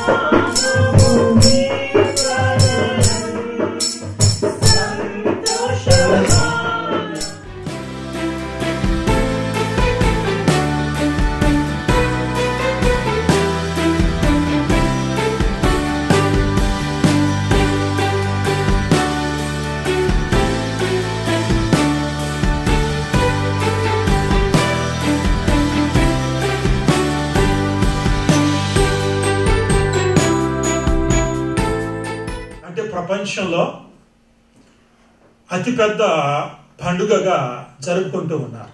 అంటే ప్రపంచంలో అతిపెద్ద పండుగగా జరుపుకుంటూ ఉన్నారు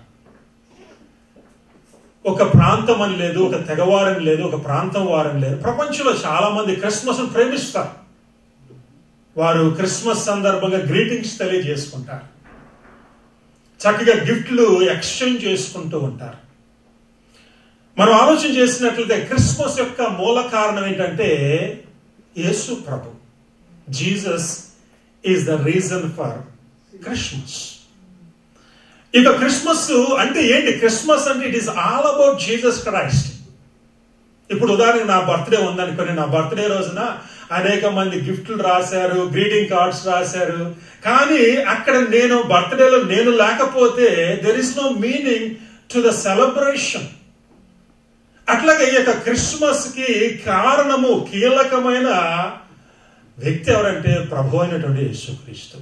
ఒక ప్రాంతం అని లేదు ఒక తెగవారం లేదు ఒక ప్రాంతం వారం లేదు ప్రపంచంలో చాలా మంది క్రిస్మస్ ప్రేమిస్తారు వారు క్రిస్మస్ సందర్భంగా గ్రీటింగ్స్ తెలియజేసుకుంటారు చక్కగా గిఫ్ట్లు ఎక్స్చేంజ్ చేసుకుంటూ ఉంటారు మనం ఆలోచన చేసినట్లయితే క్రిస్మస్ యొక్క మూల కారణం ఏంటంటే యేసు ప్రభు Jesus is the reason for Christmas ఇక క్రిస్మస్ అంటే ఏంటి క్రిస్మస్ అంటే it is all about Jesus Christ ఇప్పుడు ఉదాహరణకి నా బర్త్డే ఉందనుకోని నా బర్త్డే రోజున అనేక మంది గిఫ్ట్లు రాశారు గ్రీటింగ్ కార్డ్స్ రాశారు కానీ అక్కడ నేను బర్త్డేలో నేను లేకపోతే there is no meaning to the celebration అట్లాగే ఈ యొక్క క్రిస్మస్ కి కారణము కీలకమైన వ్యక్తి ఎవరంటే ప్రభు అయినటువంటి యేసుక్రీస్తు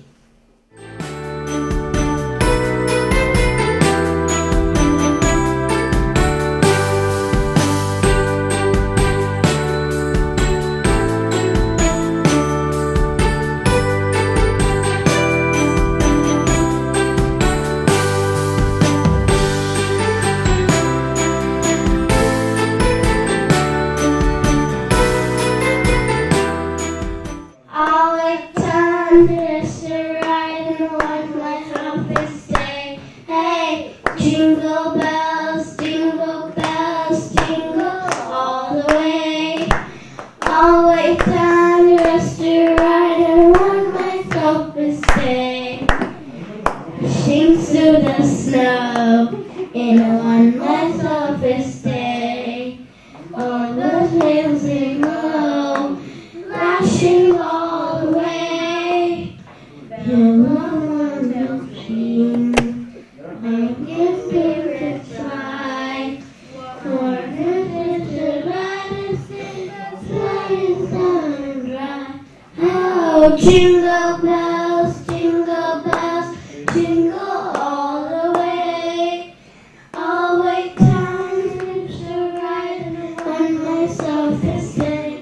All the time is to ride and watch my trumpet say, Hey, jingle bells, jingle bells, jingle all the way. All the time is to ride and watch my trumpet say, Sing through the snow in a one my selfish day. All the hills in glow flashing all the way. You are the king, make your spirit fly. For this is the brightest sun sun bright. Oh, jingle bells, jingle bells, jingle all the way. All the time is to ride on myself is saying.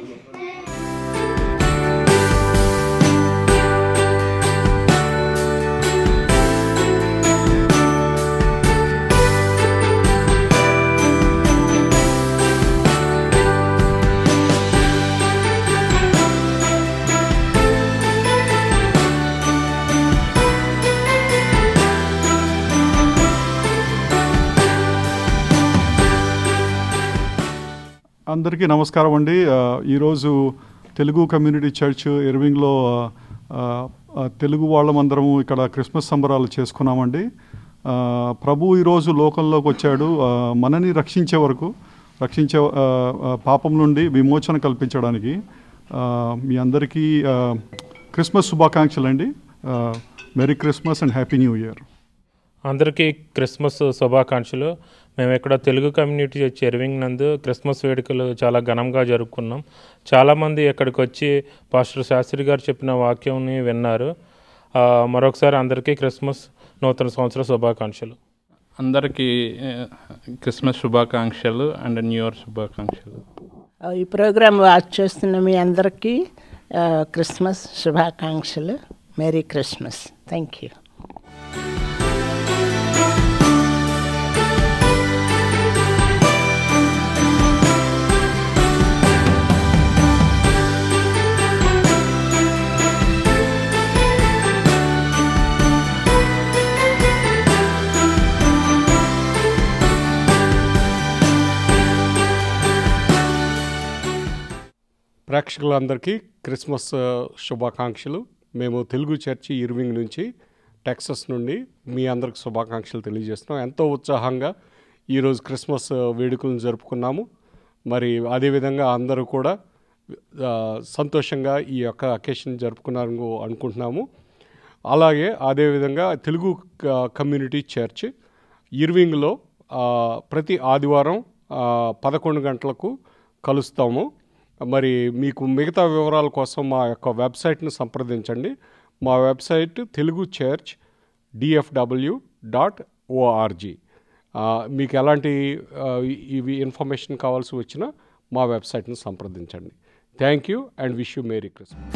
అందరికీ నమస్కారం అండి ఆ, ఈరోజు Telugu community church ఇర్వింగ్లో ఆ, ఆ, తెలుగు వాళ్ళమందరము ఇక్కడ Christmas సంబరాలు చేసుకున్నామండి ఆ, ప్రభు ఈరోజు లోకంలోకి వచ్చాడు ఆ, మనని రక్షించే వరకు రక్షించే ఆ, ఆ, పాపం నుండి విమోచన కల్పించడానికి ఆ, మీ అందరికీ ఆ, క్రిస్మస్ శుభాకాంక్షలు అండి merry Christmas and happy new year అందరికీ క్రిస్మస్ శుభాకాంక్షలు మేము ఇక్కడ తెలుగు కమ్యూనిటీ చెరువింగ్ నందు క్రిస్మస్ వేడుకలు చాలా ఘనంగా జరుపుకున్నాం చాలామంది ఇక్కడికి వచ్చి పాస్టర్ శాస్త్రి గారు చెప్పిన వాక్యంని విన్నారు ఆ, మరొకసారి అందరికీ క్రిస్మస్ నూతన సంవత్సర శుభాకాంక్షలు అందరికీ ఏ, క్రిస్మస్ శుభాకాంక్షలు అండ్ న్యూ ఇయర్ శుభాకాంక్షలు ఈ ప్రోగ్రాం వాచ్ చేస్తున్న మీ అందరికీ ఆ, క్రిస్మస్ శుభాకాంక్షలు మేరీ క్రిస్మస్ థ్యాంక్ యూ ప్రేక్షకులందరికీ క్రిస్మస్ ఆ, శుభాకాంక్షలు మేము తెలుగు చర్చి ఇర్వింగ్ నుంచి టెక్సస్ నుండి మీ అందరికి శుభాకాంక్షలు తెలియజేస్తున్నాం ఎంతో ఉత్సాహంగా ఈరోజు క్రిస్మస్ ఆ, వేడుకలను జరుపుకున్నాము మరి అదేవిధంగా అందరూ కూడా ఆ, సంతోషంగా ఈ యొక్క అకేషన్ జరుపుకున్నారని అనుకుంటున్నాము అలాగే అదేవిధంగా తెలుగు క- కమ్యూనిటీ చర్చ్ ఇర్వింగ్లో ఆ, ప్రతి ఆదివారం ఆ, పదకొండు గంటలకు కలుస్తాము మరి మీకు మిగతా వివరాల కోసం మా యొక్క వెబ్సైట్ను సంప్రదించండి మా website Telugu church DFW dot ORG మీకు ఎలాంటి ఆ, ఇవి ఇన్ఫర్మేషన్ కావాల్సి వచ్చినా మా వెబ్సైట్ను సంప్రదించండి thank you and wish you merry Christmas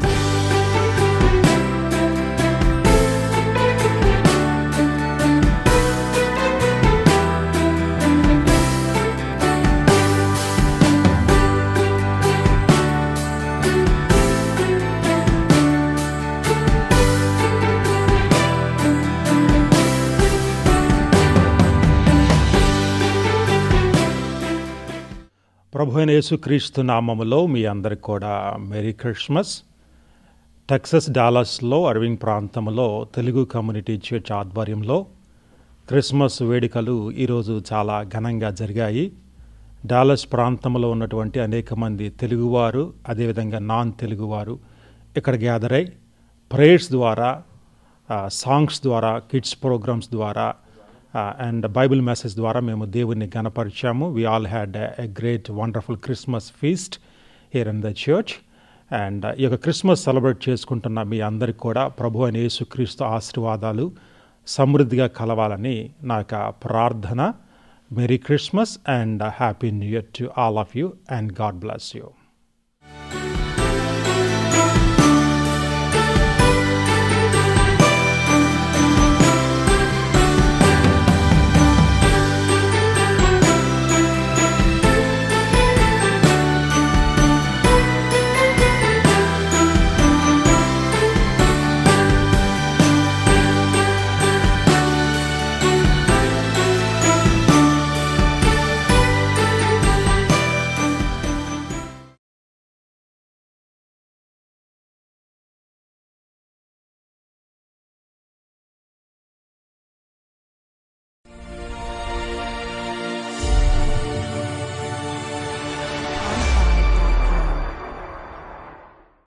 ప్రభు అయిన యేసుక్రీస్తు నామములో మీ అందరికి కూడా మెరీ క్రిస్మస్ టెక్సస్ డాలస్లో అరవింగ్ ప్రాంతంలో తెలుగు కమ్యూనిటీ చర్చ్ ఆధ్వర్యంలో క్రిస్మస్ వేడుకలు ఈరోజు చాలా ఘనంగా జరిగాయి డాలస్ ప్రాంతంలో ఉన్నటువంటి అనేక మంది తెలుగువారు అదేవిధంగా నాన్ తెలుగువారు ఇక్కడ గ్యాదర్ అయి ప్రేయర్స్ ద్వారా సాంగ్స్ ద్వారా కిడ్స్ ప్రోగ్రామ్స్ ద్వారా అండ్ బైబిల్ మెసేజ్ ద్వారా మేము దేవుని గణపరిచాము we all had a great wonderful Christmas feast here in the church and ఈ యొక్క క్రిస్మస్ సెలబ్రేట్ చేసుకుంటున్న మీ అందరికి కూడా ప్రభు అయిన యేసుక్రీస్తు ఆశీర్వాదాలు సమృద్ధిగా కలవాలని నా యొక్క ప్రార్థన merry Christmas and happy new year to all of you and God bless you